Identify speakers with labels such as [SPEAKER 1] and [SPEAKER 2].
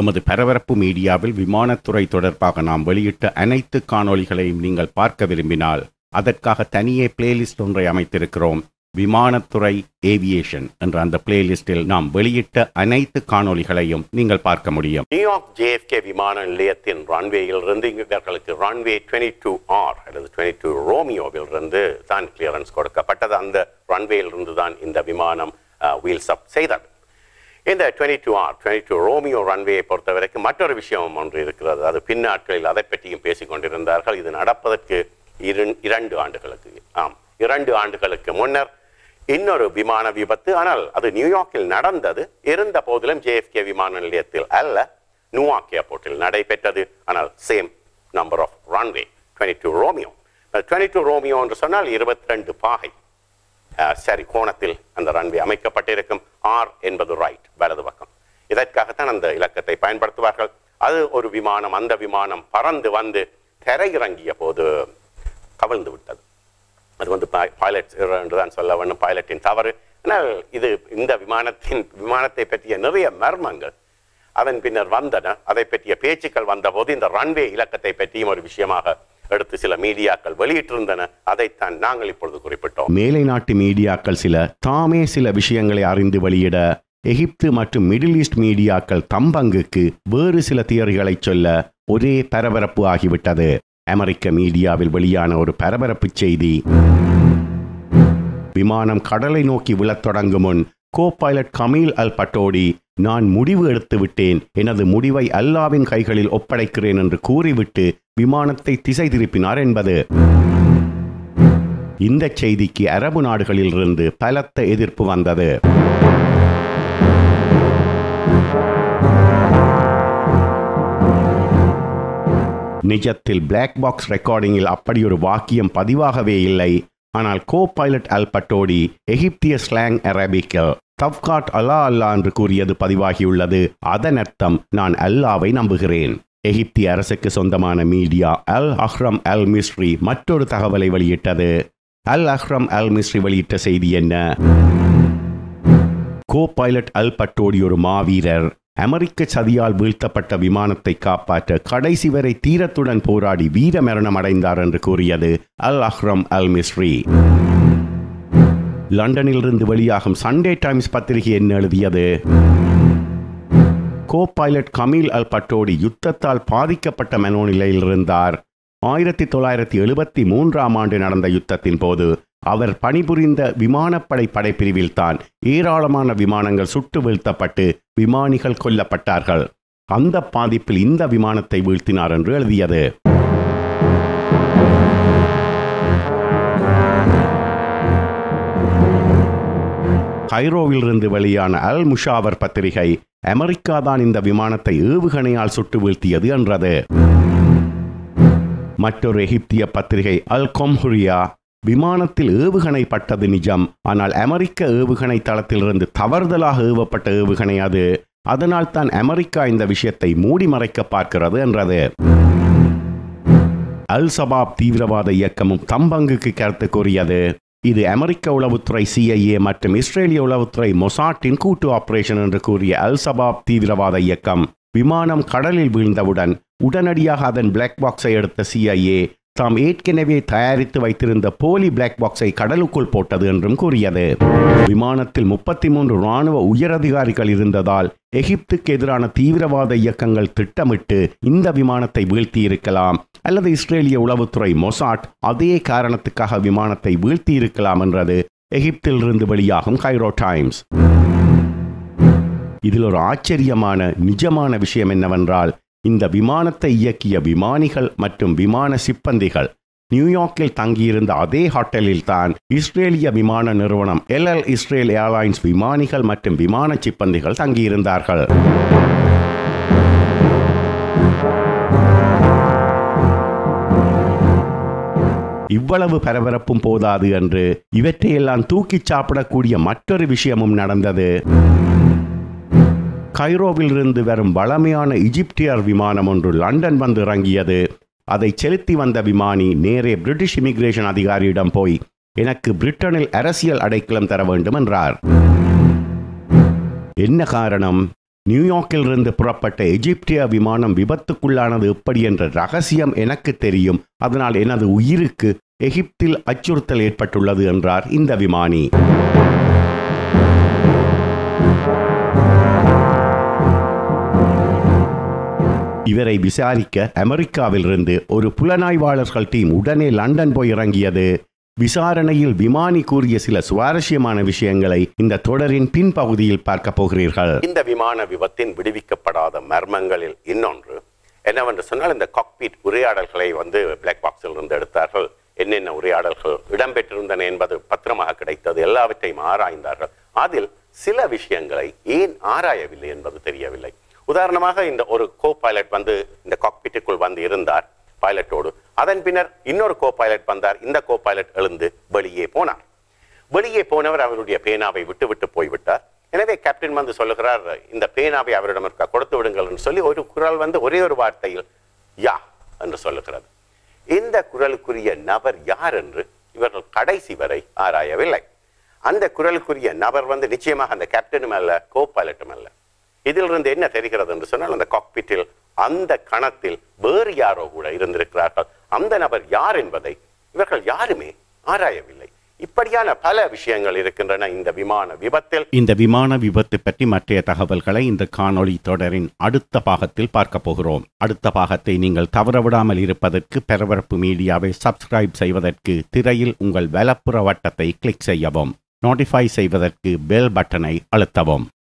[SPEAKER 1] எமது பரபரப்பு மீடியாவில் விமானத்துறை தொடர்பாக நாம் வெளியிட்ட அனைத்து காணொளிகளையும் நீங்கள் பார்க்க விரும்பினால் அதற்காக தனியே பிளேலிஸ்ட் ஒன்றை அமைத்திருக்கிறோம் விமானத்துறை ஏவியேஷன் என்ற அந்த பிளேலிஸ்டில் நாம் வெளியிட்ட அனைத்து காணொளிகளையும் நீங்கள் பார்க்க முடியும்
[SPEAKER 2] நியூயார்க் ஜேஎஃப்கே விமான நிலையத்தின் ரன்வேயில் இருந்து இவர்களுக்கு ரன்வே டுவெண்ட்டி டூ ஆர் அல்லது டுவெண்ட்டி டூ ரோமியோவில் இருந்து தான் கிளியரன்ஸ் கொடுக்கப்பட்டது அந்த ரன்வேயில் இருந்து தான் இந்த விமானம் வீல்ஸ் அப் செய்தது இந்த twenty two R twenty two Romeo ரன்வேயை பொறுத்த வரைக்கும் மற்றொரு விஷயம் ஒன்று இருக்கிறது அது பின்னாட்களில் அதை பற்றியும் பேசிக் கொண்டிருந்தார்கள் இது நடப்பதற்கு இரு இரண்டு ஆண்டுகளுக்கு ஆம் இரண்டு ஆண்டுகளுக்கு முன்னர் இன்னொரு விமான விபத்து ஆனால் அது நியூயார்க்கில் நடந்தது இருந்த போதிலும் ஜேஎஃப்கே விமான நிலையத்தில் அல்ல நியூயார்க் ஏர்போர்ட்டில் நடைபெற்றது ஆனால் same number of runway twenty two Romeo twenty two Romeo என்று சொன்னால் இருபத்தி ரெண்டு பாகை அஹ், சரி கோணத்தில் அந்த ரன்வே அமைக்கப்பட்டிருக்கும் ஆர் என்பது ரைட் வலது பக்கம் இதற்காகத்தான் அந்த இலக்கத்தை பயன்படுத்துவார்கள் அது ஒரு விமானம் அந்த விமானம் பறந்து வந்து தரையிறங்கிய போது கவிழ்ந்து விட்டது அது வந்து பைலட் என்று தான் சொல்ல வேண்டும் பைலட்டின் தவறு ஆனால் இது இந்த விமானத்தின் விமானத்தை பற்றிய நிறைய மர்மங்கள் அதன் பின்னர் வந்தன அதை பற்றிய பேச்சுக்கள் வந்தபோது இந்த ரன்வே இலக்கத்தை பற்றியும் ஒரு விஷயமாக எடுத்து சில மீடியாக்கள் வெளியிட்டிருந்தன அதைத்தான் நாங்கள் இப்பொழுது குறிப்பிட்டோம்
[SPEAKER 1] மேலை நாட்டு மீடியாக்கள் சில தாமே சில விஷயங்களை அறிந்து வெளியிட எகிப்து மற்றும் மிடில் ஈஸ்ட் மீடியாக்கள் தம்பங்குக்கு வேறு சில தியரிகளை சொல்ல ஒரே பரபரப்பு ஆகிவிட்டது அமெரிக்க மீடியாவில் வெளியான ஒரு பரபரப்பு செய்தி விமானம் கடலை நோக்கி விழத் தொடங்கும் முன் கோ பைலட் கமீல் அல் பட்டோடி நான் முடிவு எடுத்து விட்டேன் எனது முடிவை அல்லாவின் கைகளில் ஒப்படைக்கிறேன் என்று கூறிவிட்டு விமானத்தை திசை திருப்பினார் என்பது இந்த செய்திக்கு அரபு நாடுகளிலிருந்து பலத்த எதிர்ப்பு வந்தது நிஜத்தில் பிளாக் பாக்ஸ் ரெக்கார்டிங்கில் அப்படி ஒரு வாக்கியம் பதிவாகவே இல்லை ஆனால் கோ பைலட் அல் பட்டோடி எகிப்திய ஸ்லாங் அரபிக்கில் தவ்காட் அல்லா அல்லா என்று கூறியது பதிவாகியுள்ளது அதன் அர்த்தம் நான் அல்லாவை நம்புகிறேன் எகிப்திய அரசுக்கு சொந்தமான மீடியா அல் அஹ்ரம் அல் மிஸ்ரி மற்றொரு தகவலை வெளியிட்டது அல் அஹ்ரம் அல் மிஸ்ரி வெளியிட்ட செய்தி என்ன கோ பைலட் அல் பட்டோடி ஒரு மாவீரர் அமெரிக்க சதியால் வீழ்த்தப்பட்ட விமானத்தை காப்பாற்ற கடைசி வரை தீரத்துடன் போராடி வீர மரணம் அடைந்தார் என்று கூறியது அல் அஹ்ரம் அல் மிஸ்ரி லண்டனிலிருந்து வெளியாகும் சண்டே டைம்ஸ் பத்திரிகை என்ன எழுதியது கோ பைலட் கமீல் அல் பட்டோடி யுத்தத்தால் பாதிக்கப்பட்ட மனோநிலையில் இருந்தார் ஆயிரத்தி தொள்ளாயிரத்தி எழுபத்தி மூன்றாம் ஆண்டு நடந்த யுத்தத்தின் போது அவர் பணிபுரிந்த விமானப்படை படைப்பிரிவில் தான் ஏராளமான விமானங்கள் சுட்டு வீழ்த்தப்பட்டு விமானிகள் கொல்லப்பட்டார்கள் அந்த பாதிப்பில் இந்த விமானத்தை வீழ்த்தினார் என்று எழுதியது கைரோவிலிருந்து வெளியான அல் முஷாவர் பத்திரிகை அமெரிக்கா தான் இந்த விமானத்தை ஏவுகணையால் சுட்டு வீழ்த்தியது என்றது மற்றொரு எகிப்திய பத்திரிகை அல் கொம்ஹுரியா விமானத்தில் ஏவுகணை பட்டது நிஜம் ஆனால் அமெரிக்க ஏவுகணை தளத்திலிருந்து தவறுதலாக ஏவப்பட்ட ஏவுகணை அது அதனால் தான் அமெரிக்கா இந்த விஷயத்தை மூடி மறைக்க பார்க்கிறது என்றது அல் சபாப் தீவிரவாத இயக்கமும் தம்பங்குக்கு கருத்து கூறியது இது அமெரிக்க உளவுத்துறை சிஐஏ மற்றும் இஸ்ரேலிய உளவுத்துறை மொசாட்டின் கூட்டு ஆபரேஷன் என்று கூறிய அல் சபாப் தீவிரவாத இயக்கம் விமானம் கடலில் வீழ்ந்தவுடன் உடனடியாக அதன் பிளாக் பாக்ஸை எடுத்த சிஐஏ தாம் ஏற்கனவே தயாரித்து வைத்திருந்த போலி பிளாக் பாக்ஸை கடலுக்குள் போட்டது என்றும் கூறியது விமானத்தில் முப்பத்தி மூன்று இராணுவ உயரதிகாரிகள் இருந்ததால் எகிப்துக்கு எதிரான தீவிரவாத இயக்கங்கள் திட்டமிட்டு இந்த விமானத்தை வீழ்த்தியிருக்கலாம் அல்லது இஸ்ரேலிய உளவுத்துறை மொசாட் அதே காரணத்துக்காக விமானத்தை வீழ்த்தியிருக்கலாம் என்றது எகிப்திலிருந்து வெளியாகும் கைரோ டைம்ஸ் இதில் ஒரு ஆச்சரியமான நிஜமான விஷயம் என்னவென்றால் இந்த விமானத்தை இயக்கிய விமானிகள் மற்றும் விமான சிப்பந்திகள் நியூயார்க்கில் தங்கியிருந்த அதே ஹோட்டலில் தான் இஸ்ரேலிய விமான நிறுவனம் எல்எல் இஸ்ரேல் ஏர்லைன்ஸ் விமானிகள் மற்றும் விமான சிப்பந்திகள் தங்கியிருந்தார்கள் இவ்வளவு பரபரப்பும் போதாது என்று இவற்றையெல்லாம் தூக்கிச் சாப்பிடக்கூடிய மற்றொரு விஷயமும் நடந்தது கைரோவிலிருந்து வரும் வளமையான இஜிப்தியர் விமானம் ஒன்று லண்டன் வந்து இறங்கியது அதை செலுத்தி வந்த விமானி நேரே பிரிட்டிஷ் இமிகிரேஷன் அதிகாரியிடம் போய் எனக்கு பிரிட்டனில் அரசியல் அடைக்கலம் தர வேண்டும் என்றார் என்ன காரணம் நியூயார்க்கில் இருந்து புறப்பட்ட எஜிப்திய விமானம் விபத்துக்குள்ளானது எப்படி என்ற ரகசியம் எனக்கு தெரியும் அதனால் எனது உயிருக்கு எகிப்தில் அச்சுறுத்தல் ஏற்பட்டுள்ளது என்றார் இந்த விமானி இவரை விசாரிக்க அமெரிக்காவிலிருந்து ஒரு புலனாய்வாளர்கள் டீம் உடனே லண்டன் போய் இறங்கியது விசாரணையில் விமானி கூறிய சில சுவாரஸ்யமான விஷயங்களை இந்த தொடரின் பின்பகுதியில் பார்க்க போகிறீர்கள்
[SPEAKER 2] இந்த விமான விபத்தின் விடுவிக்கப்படாத மர்மங்களில் இன்னொன்று என்னவென்று சொன்னால் இந்த காக்பீட் உரையாடல்களை வந்து பிளாக் பாக்ஸில் இருந்து எடுத்தார்கள் என்னென்ன உரையாடல்கள் இடம்பெற்றிருந்தன என்பது பத்திரமாக கிடைத்தது எல்லாவற்றையும் ஆராய்ந்தார்கள் அதில் சில விஷயங்களை ஏன் ஆராயவில்லை என்பது தெரியவில்லை உதாரணமாக இந்த ஒரு கோ பைலட் வந்து இந்த காக்பீட்டுக்குள் வந்து இருந்தார் பைலட்டோடு அதன் பின்னர் இன்னொரு கோ பைலட் வந்தார் இந்த கோ பைலட் எழுந்து வெளியே போனார் வெளியே போனவர் அவருடைய பேனாவை விட்டு விட்டு போய்விட்டார் எனவே கேப்டன் வந்து சொல்லுகிறார் இந்த பேனாவை அவரிடம் இருக்க கொடுத்து விடுங்கள் என்று சொல்லி ஒரு குரல் வந்து ஒரே ஒரு வார்த்தையில் யா என்று சொல்லுகிறது இந்த குரலுக்குரிய நபர் யார் என்று இவர்கள் கடைசி வரை ஆராயவில்லை அந்த குரலுக்குரிய நபர் வந்து நிச்சயமாக அந்த கேப்டனும் அல்ல கோ பைலட்டும் அல்ல இதிலிருந்து என்ன தெரிகிறது என்று சொன்னால் அந்த காக்பிட்டில் அந்த கணத்தில் வேறு யாரோ கூட இருந்திருக்கிறார்கள் அந்த நபர் யார் என்பதை இவர்கள் யாருமே ஆராயவில்லை இப்படியான பல விஷயங்கள் இருக்கின்றன இந்த விமான விபத்தில்
[SPEAKER 1] இந்த விமான விபத்து பற்றி மற்றைய தகவல்களை இந்த காணொளி தொடரின் அடுத்த பாகத்தில் பார்க்க போகிறோம் அடுத்த பாகத்தை நீங்கள் தவறவிடாமல் இருப்பதற்கு பெரபரப்பு மீடியாவை சப்ஸ்கிரைப் செய்வதற்கு திரையில் உங்கள் வலப்புற வட்டத்தை கிளிக் செய்யவும் நோட்டிஃபை செய்வதற்கு பெல் பட்டனை அழுத்தவும்